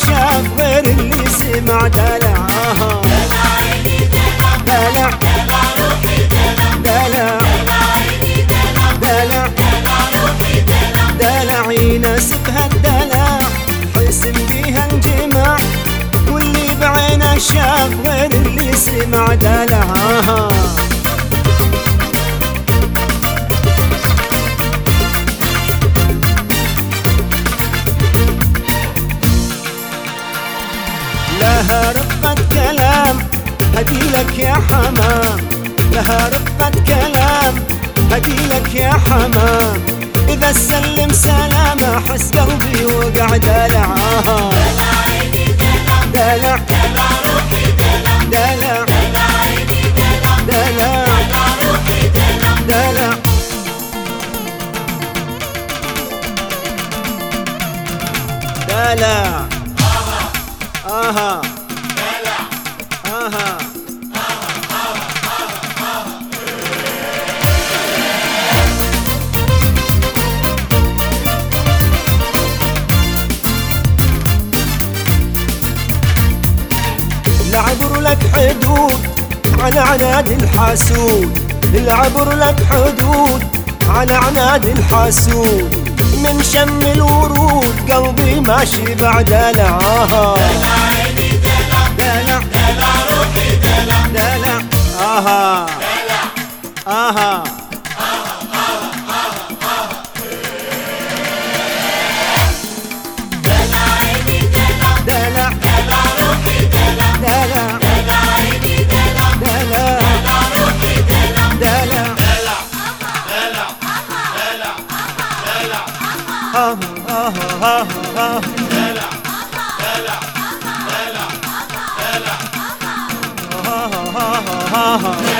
شاف غير اللي سمع دلع دلع دلع دلع دلع يناسبها الدلع حسن بيها انجمع واللي بعينه شاف غير اللي سمع دلع لها رقة كلام هدي لك يا حمام لها رقة كلام هدي لك يا حمام إذا سلم سلامة حس قلبي وقع دلعها دلع دلع دلع دلع دلع آها آها العبر لك حدود على عناد الحاسود العبر لك حدود على عناد الحاسود من شم الورود قلبي ماشي بعد دلعها دلع دلع آها آها دلع دلع دلع دلع آه آه آه آه آه آه آه